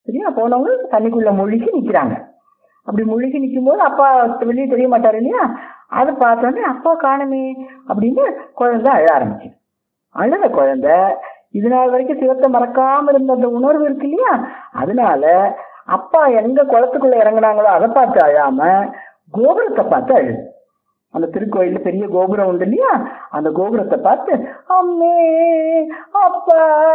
சரியா போனவங்க தண்ணிக்குள்ள முழுகி நிக்கிறாங்க அப்படி முழுகி நிற்கும் போது அப்பா வெளியே தெரிய மாட்டாரு இல்லையா அதை பார்த்தோன்னே அப்பா காணுமே அப்படின்னு குழந்தை அழ ஆரம்பிச்சு அழுத குழந்தை இது நாள் வரைக்கும் சிவத்தை மறக்காம இருந்த அந்த உணர்வு இருக்கு இல்லையா அதனால அப்பா எங்க குளத்துக்குள்ள இறங்குனாங்களோ அதை பார்த்து அழாம கோபுரத்தை பார்த்து அழு அந்த திருக்கோயில்ல பெரிய கோபுரம் உண்டு இல்லையா அந்த கோபுரத்தை பார்த்து அம்மே அப்பா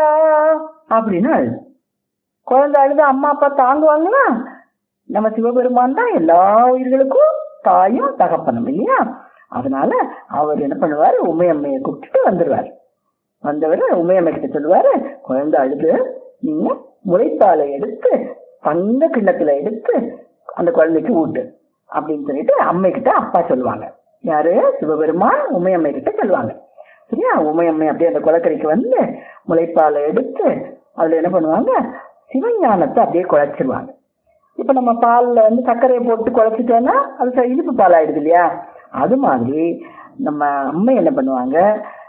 அப்படின்னு அழு குழந்தை அழுத அம்மா அப்பா தாங்குவாங்களா நம்ம சிவபெருமான் தான் எல்லா உயிர்களுக்கும் தாயும் தகப்பனும் இல்லையா அதனால அவர் என்ன பண்ணுவாரு உமையம்மையை கூப்பிட்டுட்டு வந்துடுவார் வந்தவர் உமையம்மை கிட்ட சொல்லுவாரு குழந்தை அழுது நீங்க முளைப்பாலை எடுத்து தங்க கிண்ணத்துல எடுத்து அந்த குழந்தைக்கு ஊட்டு அப்படின்னு சொல்லிட்டு அம்மை கிட்ட அப்பா சொல்லுவாங்க யாரு சிவபெருமான் உமையம்மை கிட்ட சொல்லுவாங்க சரியா உமையம்மை அப்படியே அந்த குளக்கரைக்கு வந்து முளைப்பாலை எடுத்து அதுல என்ன பண்ணுவாங்க சிவஞானத்தை அப்படியே குழைச்சிருவாங்க இப்ப நம்ம பால்ல வந்து சர்க்கரையை போட்டு குழைச்சிட்டோம்னா அது ச- இனிப்பு பால் ஆயிடுது இல்லையா அது மாதிரி நம்ம அம்மை என்ன பண்ணுவாங்க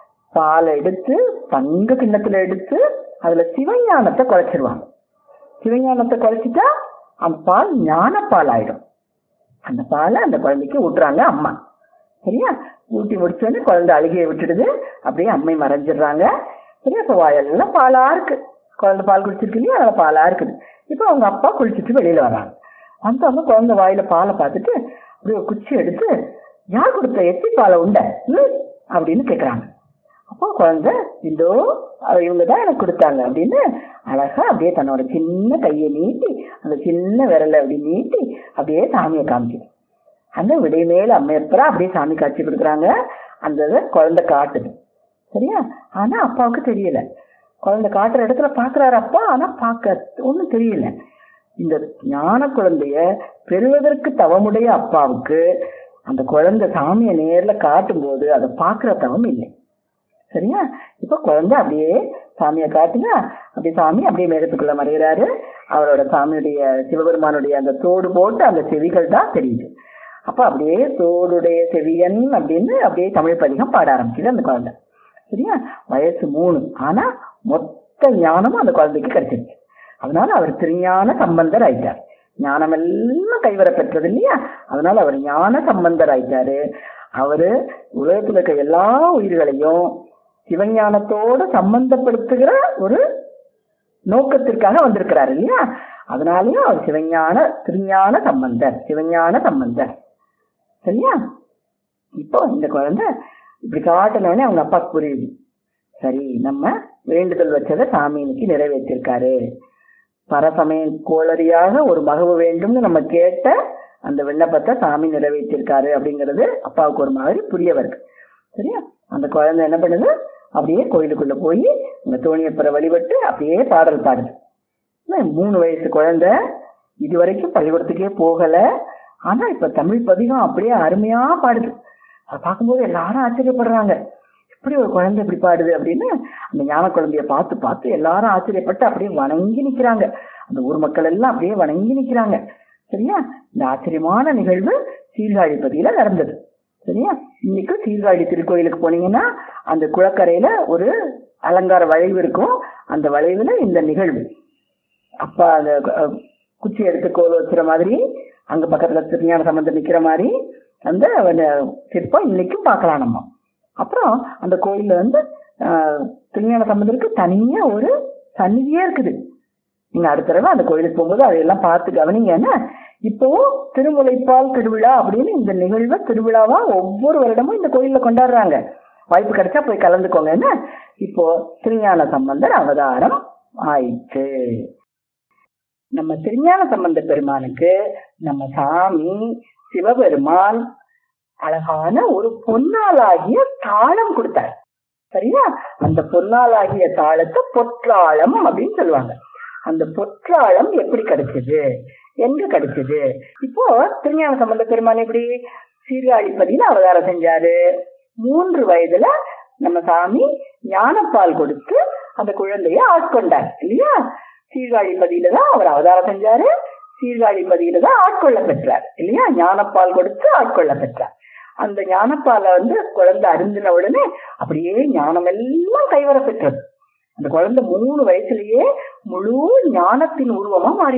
பாலை எடுத்து தங்க கிண்ணத்துல எடுத்து அதுல சிவஞானத்தை குழைச்சிருவாங்க சிவஞானத்தை குழைச்சிட்டா அந்த பால் ஞானப்பால் ஆயிடும் அந்த பாலை அந்த குழந்தைக்கு ஊட்டுறாங்க அம்மா சரியா ஊட்டி முடிச்சோடனே குழந்தை அழுகையை விட்டுடுது அப்படியே அம்மை மறைஞ்சிடுறாங்க சரியா இப்போ வாயெல்லாம் பாலா இருக்கு குழந்தை பால் குடிச்சிருக்கு இல்லையா அதில் பாலா இருக்குது இப்போ அவங்க அப்பா குளிச்சுட்டு வெளியில வர்றாங்க வந்தவங்க குழந்தை வாயில பாலை பார்த்துட்டு அப்படியே ஒரு குச்சி எடுத்து யார் கொடுத்த எச்சி பாலை உண்ட ம்? அப்படின்னு கேக்குறாங்க அப்போ குழந்தை இதோ அவ- இவங்க தான் எனக்கு கொடுத்தாங்க அப்படின்னு அழகா அப்படியே தன்னோட சின்ன கையை நீட்டி அந்த சின்ன விரலை அப்படி நீட்டி அப்படியே சாமியை காமிக்குது அந்த விடை மேல அம்மையப்பரா அப்படியே சாமி காட்சி கொடுக்குறாங்க அந்த இதை குழந்தை காட்டுது சரியா ஆனா அப்பாவுக்கு தெரியல குழந்தை காட்டுற இடத்துல பாக்குறாரு அப்பா ஆனா பார்க்க ஒண்ணும் தெரியல இந்த ஞான குழந்தைய பெறுவதற்கு தவமுடைய அப்பாவுக்கு அந்த குழந்தை சாமியை நேர்ல காட்டும் போது அதை பார்க்கிற தவம் இல்லை சரியா இப்ப குழந்தை அப்படியே சாமியை காட்டுங்க அப்படியே சாமி அப்படியே மேகத்துக்குள்ள மறைகிறாரு அவரோட சாமியுடைய சிவபெருமானுடைய அந்த தோடு போட்டு அந்த செவிகள் தான் தெரியுது அப்ப அப்படியே தோடுடைய செவியன் அப்படின்னு அப்படியே தமிழ் பதிகம் பாட ஆரம்பிக்குது அந்த குழந்தை சரியா வயசு மூணு ஆனா மொத்த ஞானமும் அந்த குழந்தைக்கு கிடைச்சிருச்சு அதனால அவர் திருஞான சம்பந்தர் ஆயிட்டார் ஞானம் எல்லாம் கைவர பெற்றது இல்லையா அதனால அவர் ஞான சம்பந்தர் ஆயிட்டாரு அவரு உலகத்துல இருக்க எல்லா உயிர்களையும் சிவஞானத்தோட சம்பந்தப்படுத்துகிற ஒரு நோக்கத்திற்காக வந்திருக்கிறார் இல்லையா அதனாலயும் அவர் சிவஞான திருஞான சம்பந்தர் சிவஞான சம்பந்தர் சரியா இப்போ இந்த குழந்தை இப்படி காட்டினோடனே அவங்க அப்பாவுக்கு புரியுது சரி நம்ம வேண்டுதல் வச்சதை சாமி இன்னைக்கு நிறைவேற்றிருக்காரு பரசமய கோளரியாக ஒரு மகவு வேண்டும்னு நம்ம கேட்ட அந்த விண்ணப்பத்தை சாமி நிறைவேற்றிருக்காரு அப்படிங்கிறது அப்பாவுக்கு ஒரு மாதிரி புரிய வருது சரியா அந்த குழந்தை என்ன பண்ணுது அப்படியே கோயிலுக்குள்ள போய் அந்த தோணியப்பரை வழிபட்டு அப்படியே பாடல் பாடுது என்ன, மூணு வயசு குழந்தை இது வரைக்கும் பள்ளிக்கூடத்துக்கே போகல ஆனா இப்ப தமிழ் பதிகம் அப்படியே அருமையா பாடுது அதை பார்க்கும்போது எல்லாரும் ஆச்சரியப்படுறாங்க இப்படி ஒரு குழந்தை இப்படி பாடுது அப்படின்னு அந்த ஞான குழந்தைய பார்த்து பார்த்து எல்லாரும் ஆச்சரியப்பட்டு அப்படியே வணங்கி நிக்கிறாங்க அந்த ஊர் மக்கள் எல்லாம் அப்படியே வணங்கி நிக்கிறாங்க சரியா இந்த ஆச்சரியமான நிகழ்வு சீர்காழிப்பதியில நடந்தது சரியா இன்னைக்கு சீர்காழி திருக்கோயிலுக்கு போனீங்கன்னா அந்த குளக்கரையில ஒரு அலங்கார வளைவு இருக்கும் அந்த வளைவுல இந்த நிகழ்வு அப்பா அந்த அஹ், குச்சி எடுத்து கோல் வச்சுற மாதிரி அங்க பக்கத்துல திருஞான சம்பந்தம் நிக்கிற மாதிரி அந்த அஹ், சிற்பம் இன்னைக்கும் பார்க்கலாம் நம்ம அப்புறம் அந்த கோயில்ல வந்து அஹ், திருஞான சம்பந்தருக்கு தனியா ஒரு சந்நிதியே இருக்குது நீங்க அடுத்த தடவை அந்த கோயிலுக்கு போகும்போது அதையெல்லாம் பார்த்து கவனிங்கன்னா இப்போ திருமுலைப்பால் திருவிழா அப்படின்னு இந்த நிகழ்வை திருவிழாவா ஒவ்வொரு வருடமும் இந்த கோயில்ல கொண்டாடுறாங்க வாய்ப்பு கிடைச்சா போய் கலந்துக்கோங்க என்ன இப்போ திருஞான சம்பந்தர் அவதாரம் ஆயிற்று நம்ம திருஞான சம்பந்த பெருமானுக்கு நம்ம சாமி சிவபெருமான் அழகான ஒரு பொன்னாலாகிய தாளம் கொடுத்தார் சரியா அந்த பொன்னாலாகிய தாளத்தை பொற்றாளம் அப்படின்னு சொல்லுவாங்க அந்த பொற்றாளம் எப்படி கிடைச்சது எங்க கிடைச்சது இப்போ திருஞான சம்பந்த பெருமான் எப்படி சீர்காழிப்பதியில அவதாரம் செஞ்சாரு மூன்று வயதுல நம்ம சாமி ஞானப்பால் கொடுத்து அந்த குழந்தைய ஆட்கொண்டார் இல்லையா சீர்காழிப்பதியில தான் அவர் அவதாரம் செஞ்சாரு சீர்காழிப்பதியில தான் ஆட்கொள்ள பெற்றார் இல்லையா ஞானப்பால் கொடுத்து ஆட்கொள்ள பெற்றார் அந்த ஞானப்பாலை வந்து குழந்தை அருந்தின உடனே அப்படியே ஞானம் எல்லாம் கைவர பெற்றது அந்த குழந்தை மூணு வயசுலயே முழு ஞானத்தின் உருவமா மாறி